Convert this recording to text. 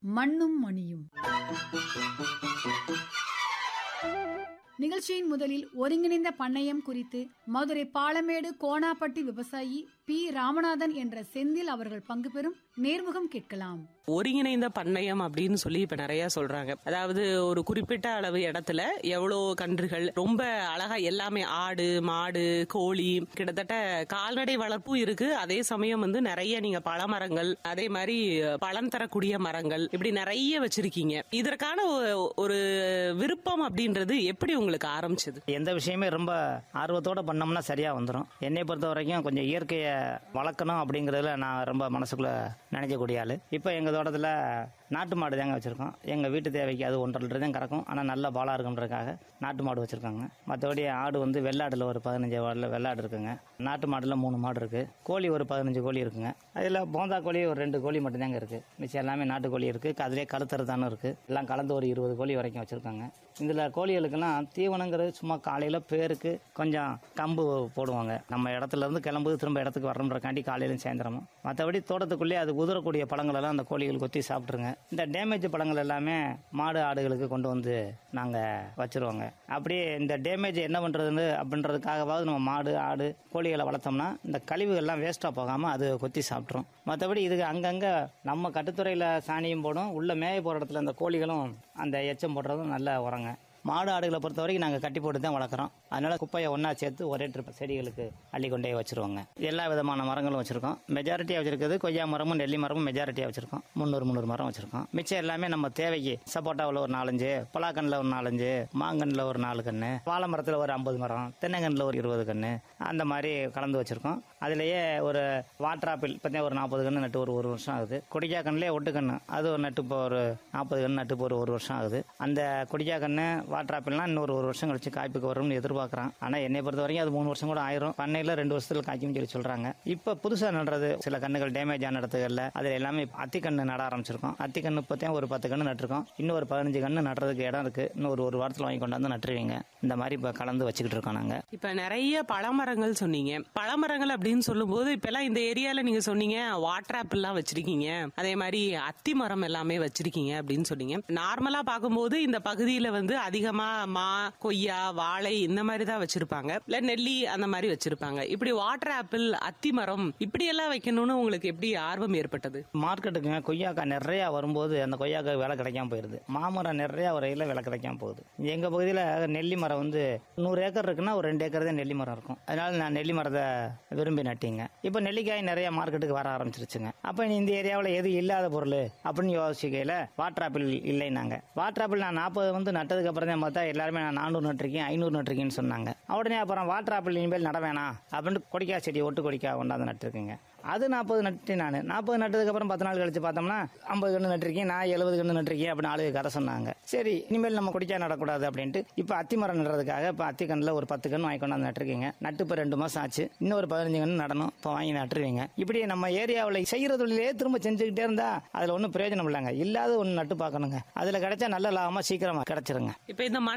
மண்ணும் மணியும் நிகழ்ச்சியின் முதலில் ஒருங்கிணைந்த பண்ணையம் குறித்து மதுரை பாலமேடு கோணாப்பட்டி விவசாயி பி ராமநாதன் என்ற செந்தில் அவர்கள் பங்கு பெறும் நேர்முகம் கேட்கலாம் ஒருங்கிணைந்த பண்ணையம் அப்படின்னு சொல்லி இப்ப நிறைய சொல்றாங்க அதாவது ஒரு குறிப்பிட்ட அளவு இடத்துல எவ்வளோ கன்றுகள் ரொம்ப அழகா எல்லாமே ஆடு மாடு கோழி கிட்டத்தட்ட கால்நடை வளர்ப்பும் இருக்கு அதே சமயம் வந்து நிறைய நீங்க பழமரங்கள் அதே மாதிரி பழம் தரக்கூடிய மரங்கள் இப்படி நிறைய வச்சிருக்கீங்க இதற்கான ஒ- ஒரு விருப்பம் அப்படின்றது எப்படி உங்களுக்கு ஆரம்பிச்சது எந்த விஷயமே ரொம்ப ஆர்வத்தோட பண்ணோம்னா சரியா வந்துடும் என்னை பொறுத்த வரைக்கும் கொஞ்சம் இயற்கையை வளர்க்கணும் அப்படிங்கறதுல நான் ரொம்ப மனசுக்குள்ள நினைக்கக்கூடிய ஆளு இப்போ எங்க தோட்டத்தில் நாட்டு மாடு தாங்க வச்சிருக்கோம் எங்க வீட்டு தேவைக்கு அது ஒன்றரை லிட்டர் தான் கறக்கும் ஆனால் நல்லா பாலா இருக்குன்றதுக்காக நாட்டு மாடு வச்சிருக்காங்க மற்றபடி ஆடு வந்து வெள்ளாடுல ஒரு பதினஞ்சு வாடில் வெள்ளாடு இருக்குங்க நாட்டு மாடுல மூணு மாடு இருக்கு கோழி ஒரு பதினஞ்சு கோழி இருக்குங்க அதில் போந்தா கோழி ஒரு ரெண்டு கோழி மட்டும்தாங்க இருக்கு மிச்சம் எல்லாமே நாட்டு கோழி இருக்கு அதிலே கருத்தறுதானும் இருக்கு எல்லாம் கலந்து ஒரு இருபது கோழி வரைக்கும் வச்சிருக்காங்க இதுல கோழிகளுக்கெல்லாம் தீவனங்கிறது சும்மா காலையில பேருக்கு கொஞ்சம் கம்பு போடுவாங்க நம்ம இடத்துல இருந்து கிளம்புது திரும்ப இடத்துக்கு வரணுன்றக்காண்டி காலையிலும் சாயந்தரமும் மற்றபடி தோட்டத்துக்குள்ளேயே அது உதிரக்கூடிய பழங்கள் எல்லாம் அந்த கோழிகள் கொத்தி சாப்பிட்ருங்க இந்த டேமேஜ் பழங்கள் எல்லாமே மாடு ஆடுகளுக்கு கொண்டு வந்து நாங்க வச்சிருவோங்க அப்படியே இந்த டேமேஜ் என்ன பண்றதுன்னு அப்படின்றதுக்காகவாவது நம்ம மாடு ஆடு கோழிகளை வளர்த்தோம்னா இந்த கழிவுகள்லாம் வேஸ்ட்டாக போகாமல் அது கொத்தி சாப்பிட்ரும் மற்றபடி இதுக்கு அங்கங்கே நம்ம கட்டுத்துறையில் சாணியும் போடும் உள்ள மேய போகிற இடத்துல அந்த கோழிகளும் அந்த எச்சம் போடுறதும் நல்ல உரங்க மாடு ஆடுகளை பொறுத்த வரைக்கும் நாங்கள் கட்டி போட்டு தான் வளர்க்குறோம் அதனால குப்பையை ஒன்றா சேர்த்து ஒரே ட்ரிப் செடிகளுக்கு அள்ளி கொண்டே வச்சிருவோங்க எல்லா விதமான மரங்களும் வச்சிருக்கோம் மெஜாரிட்டியாக வச்சிருக்கிறது கொய்யா மரமும் நெல்லி மரமும் மெஜாரிட்டியாக வச்சிருக்கோம் முந்நூறு முந்நூறு மரம் வச்சிருக்கோம் மிச்சம் எல்லாமே நம்ம தேவைக்கு சப்போட்டாவில் ஒரு நாலஞ்சு பலாக்கண்ணில் ஒரு நாலஞ்சு மாங்கன்னில் ஒரு நாலு கன்று வாழை மரத்தில் ஒரு ஐம்பது மரம் தென்னங்கன்னில் ஒரு இருபது கன்று அந்த மாதிரி கலந்து வச்சிருக்கோம் அதுலேயே ஒரு வாட்டர் ஆப்பிள் பார்த்தீங்கன்னா ஒரு நாற்பது கன்று நட்டு ஒரு ஒரு வருஷம் ஆகுது கொடிக்கா கண்ணுலேயே ஒட்டு கன்று அது ஒரு நட்டு இப்போ ஒரு நாற்பது கன்று நட்டு இப்போ ஒரு ஒரு வருஷம் ஆகுது அந்த கொடிக்கா கன்று வாட்டர் ஆப்பிள்லாம் இன்னொரு ஒரு வருஷம் கழிச்சு காய்ப்புக்கு வரும்னு எதிர்பார்க்குறான் ஆனால் என்னை பொறுத்த வரைக்கும் அது மூணு வருஷம் கூட ஆயிரும் பண்ணையில் ரெண்டு வருஷத்துல காய்க்கும் சொல்லி சொல்றாங்க இப்போ புதுசாக நடுறது சில கண்ணுகள் டேமேஜ் ஆன இடத்துகளில் அதில் எல்லாமே அத்தி கன்று நட ஆரம்பிச்சிருக்கோம் அத்தி கன்று இப்போத்தையும் ஒரு பத்து கன்று நட்டிருக்கோம் இன்னும் ஒரு பதினஞ்சு கன்று நடுறதுக்கு இடம் இருக்கு இன்னும் ஒரு ஒரு வாரத்தில் வாங்கி கொண்டாந்து நட்டுருவீங்க இந்த மாதிரி இப்போ கலந்து வச்சுக்கிட்டு இருக்கோம் நாங்கள் இப்ப நிறைய பழமரங்கள் சொன்னீங்க பழமரங்கள் அப்படின்னு சொல்லும்போது இப்ப எல்லாம் இந்த ஏரியால நீங்க சொன்னீங்க வாட்டர் ஆப்பிள் எல்லாம் வச்சிருக்கீங்க அதே மாதிரி அத்தி மரம் எல்லாமே வச்சிருக்கீங்க அப்படின்னு சொன்னீங்க நார்மலா பார்க்கும்போது இந்த பகுதியில வந்து அதிகமா மா கொய்யா வாழை இந்த மாதிரி தான் வச்சிருப்பாங்க இல்ல நெல்லி அந்த மாதிரி வச்சிருப்பாங்க இப்படி வாட்டர் ஆப்பிள் அத்தி மரம் இப்படி எல்லாம் வைக்கணும்னு உங்களுக்கு எப்படி ஆர்வம் ஏற்பட்டது மார்க்கெட்டுக்குங்க கொய்யாக்காய் நிறைய வரும்போது அந்த கொய்யாக்காய் விலை கிடைக்காம போயிருது மாமரம் நிறைய வரையில விலை கிடைக்காம போகுது எங்க பகுதியில் நெல்லி மரம் வந்து நூறு ஏக்கர் இருக்குன்னா ஒரு ரெண்டு ஏக்கர் தான் நெல்லி மரம் இருக்கும் அதனால நான் நெல்லி மரத்தை விரும்பி நட்டிங்க இப்போ நெல்லிக்காய் நிறைய மார்க்கெட்டுக்கு வர ஆரம்பிச்சிருச்சுங்க அப்போ இந்த ஏரியாவில் எது இல்லாத பொருள் அப்படின்னு யோசிக்கையில் வாட்டர் ஆப்பிள் இல்லைனாங்க வாட்டர் ஆப்பிள் நான் நாற்பது வந்து நட்டதுக்கு அப்புறம் தான் பார்த்தா எல்லாருமே நான் நானூறு நட்டிருக்கேன் ஐநூறு நட்டிருக்கேன்னு சொன்னாங்க உடனே அப்புறம் வாட்டர் ஆப்பிள் இனிமேல் நட வேணாம் அப்படின்னு கொடிக்காய் செடி ஒட்டு கொடிக்காய் கொண்டாந்து நட்டுருக்குங்க அது நாற்பது நட்டு நான் நாற்பது நட்டதுக்கு அப்புறம் பத்து நாள் கழிச்சு பார்த்தோம்னா ஐம்பது கன்று நட்டிருக்கேன் நான் எழுபது கன்று நட்டிருக்கேன் அப்படின்னு ஆளுக்கு கதை சொன்னாங்க சரி இனிமேல் நம்ம குடிக்கா நடக்கூடாது அப்படின்ட்டு இப்போ அத்தி மரம் நடுறதுக்காக இப்போ அத்தி கண்ணில் ஒரு பத்து கன்று வாங்கி கொண்டாந்து நட்டுருக்கீங்க நட்டு இப்போ ரெண்டு மாசம் ஆச்சு இன்னும் ஒரு பதினஞ்சு கன்று நடணும் இப்போ வாங்கி நட்டுருவீங்க இப்படி நம்ம ஏரியாவில் செய்யற தொழிலே திரும்ப செஞ்சுக்கிட்டே இருந்தா அதுல ஒன்றும் பிரயோஜனம் இல்லைங்க இல்லாத ஒன்று நட்டு பார்க்கணுங்க அதுல கிடைச்சா நல்ல லாபமா சீக்கிரமா கிடைச்சிருங்க இப்ப இந்த